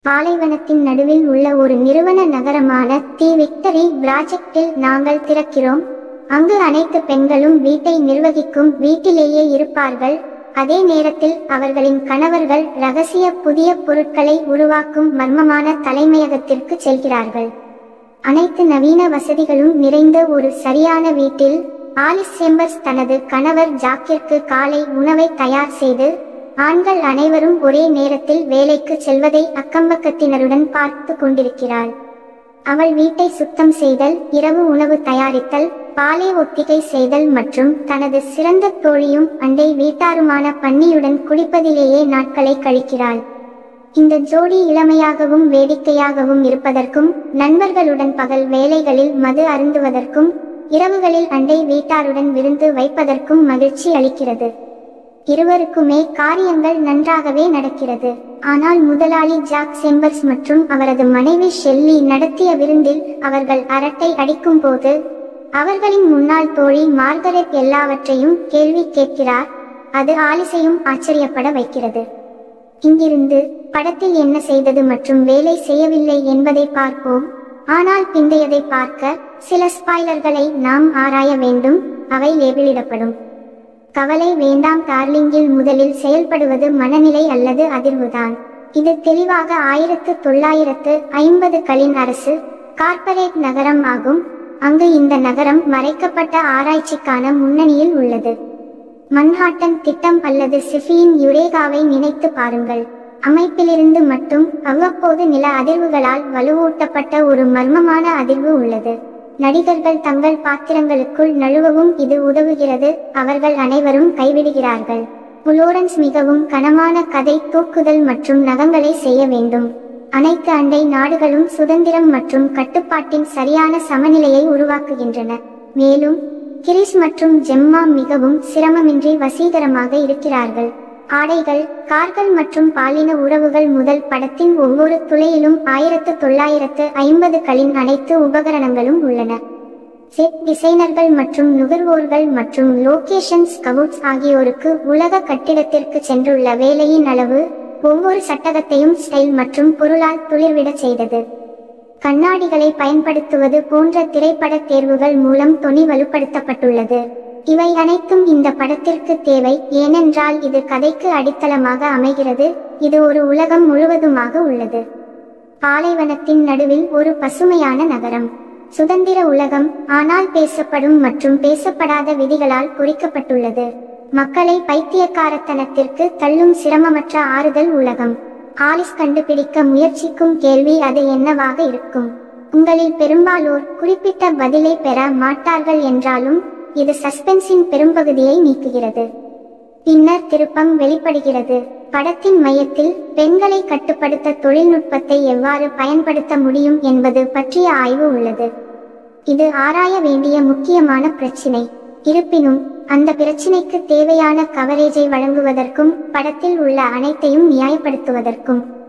பாலைவனத்தின் நடுவில் உள்ள ஒரு நிறுவன நகரமான தி விக்டரி ப்ராஜெக்டில் நாங்கள் திறக்கிறோம் அங்கு அனைத்து பெண்களும் வீட்டை நிர்வகிக்கும் வீட்டிலேயே இருப்பார்கள் அதே நேரத்தில் அவர்களின் கணவர்கள் ரகசிய புதிய பொருட்களை உருவாக்கும் மர்மமான தலைமையகத்திற்கு செல்கிறார்கள் அனைத்து நவீன வசதிகளும் நிறைந்த ஒரு சரியான வீட்டில் ஆலிஸ் சேம்பர்ஸ் தனது கணவர் ஜாக்கிற்கு காலை உணவை தயார் செய்து ஆண்கள் அனைவரும் ஒரே நேரத்தில் வேலைக்கு செல்வதை அக்கம்பக்கத்தினருடன் பார்த்து கொண்டிருக்கிறாள் அவள் வீட்டை சுத்தம் செய்தல் இரவு உணவு தயாரித்தல் பாலை ஒத்திகை செய்தல் மற்றும் தனது சிறந்த தோழியும் அண்டை வீட்டாருமான பன்னியுடன் குடிப்பதிலேயே நாட்களை கழிக்கிறாள் இந்த ஜோடி இளமையாகவும் வேடிக்கையாகவும் இருப்பதற்கும் நண்பர்களுடன் பகல் வேலைகளில் மது அருந்துவதற்கும் இரவுகளில் அண்டை வீட்டாருடன் விருந்து வைப்பதற்கும் மகிழ்ச்சி அளிக்கிறது இருவருக்குமே காரியங்கள் நன்றாகவே நடக்கிறது ஆனால் முதலாளி ஜாக் செம்பர்ஸ் மற்றும் அவரது மனைவி ஷெல்லி நடத்திய விருந்தில் அவர்கள் அரட்டை அடிக்கும் போது அவர்களின் முன்னாள் தோழி மார்கரெட் எல்லாவற்றையும் கேள்வி கேட்கிறார் அது ஆலிசையும் ஆச்சரியப்பட வைக்கிறது இங்கிருந்து படத்தில் என்ன செய்தது மற்றும் வேலை செய்யவில்லை என்பதை பார்ப்போம் ஆனால் பிந்தையதை பார்க்க சில ஸ்பாய்லர்களை நாம் ஆராய வேண்டும் அவை லேபிளிடப்படும் கவலை வேண்டாம் டார்லிங்கில் முதலில் செயல்படுவது மனநிலை அல்லது அதிர்வுதான் இது தெளிவாக ஆயிரத்து தொள்ளாயிரத்து ஐம்பதுகளின் அரசு கார்ப்பரேட் நகரம் ஆகும் அங்கு இந்த நகரம் மறைக்கப்பட்ட ஆராய்ச்சிக்கான முன்னணியில் உள்ளது மன்ஹாட்டன் திட்டம் அல்லது சிஃபியின் யுரேகாவை நினைத்து பாருங்கள் அமைப்பிலிருந்து மட்டும் அவ்வப்போது நில அதிர்வுகளால் வலுவூட்டப்பட்ட ஒரு மர்மமான அதிர்வு உள்ளது நடிகர்கள் தங்கள் பாத்திரங்களுக்குள் நழுவவும் இது உதவுகிறது அவர்கள் அனைவரும் கைவிடுகிறார்கள் புலோரன்ஸ் மிகவும் கனமான கதை தூக்குதல் மற்றும் நகங்களை செய்ய வேண்டும் அனைத்து அண்டை நாடுகளும் சுதந்திரம் மற்றும் கட்டுப்பாட்டின் சரியான சமநிலையை உருவாக்குகின்றன மேலும் கிரிஸ் மற்றும் ஜெம்மா மிகவும் சிரமமின்றி வசீகரமாக இருக்கிறார்கள் ஆடைகள் கார்கள் மற்றும் பாலின உறவுகள் முதல் படத்தின் ஒவ்வொரு துளையிலும் ஆயிரத்து தொள்ளாயிரத்து ஐம்பதுகளின் அனைத்து உபகரணங்களும் உள்ளன செட் டிசைனர்கள் மற்றும் நுகர்வோர்கள் மற்றும் லொகேஷன் ஸ்கவுட்ஸ் ஆகியோருக்கு உலக கட்டிடத்திற்கு சென்றுள்ள வேலையின் அளவு ஒவ்வொரு சட்டகத்தையும் ஸ்டைல் மற்றும் பொருளால் துளிர்விடச் செய்தது கண்ணாடிகளை பயன்படுத்துவது போன்ற திரைப்பட தேர்வுகள் மூலம் தொனி வலுப்படுத்தப்பட்டுள்ளது இவை அனைத்தும் இந்த படத்திற்கு தேவை ஏனென்றால் இது கதைக்கு அடித்தளமாக அமைகிறது இது ஒரு உலகம் முழுவதுமாக உள்ளது பாலைவனத்தின் நடுவில் ஒரு பசுமையான நகரம் சுதந்திர உலகம் ஆனால் பேசப்படும் மற்றும் பேசப்படாத விதிகளால் பொறிக்கப்பட்டுள்ளது மக்களை பைத்தியக்காரத்தனத்திற்கு தள்ளும் சிரமமற்ற ஆறுதல் உலகம் ஆலிஸ் கண்டுபிடிக்க முயற்சிக்கும் கேள்வி அது என்னவாக இருக்கும் உங்களில் பெரும்பாலோர் குறிப்பிட்ட பதிலை பெற மாட்டார்கள் என்றாலும் இது சஸ்பென்ஸின் பெரும்பகுதியை நீக்குகிறது பின்னர் திருப்பம் வெளிப்படுகிறது படத்தின் மையத்தில் பெண்களை கட்டுப்படுத்த தொழில்நுட்பத்தை எவ்வாறு பயன்படுத்த முடியும் என்பது பற்றிய ஆய்வு உள்ளது இது ஆராய வேண்டிய முக்கியமான பிரச்சினை இருப்பினும் அந்த பிரச்சினைக்கு தேவையான கவரேஜை வழங்குவதற்கும் படத்தில் உள்ள அனைத்தையும் நியாயப்படுத்துவதற்கும்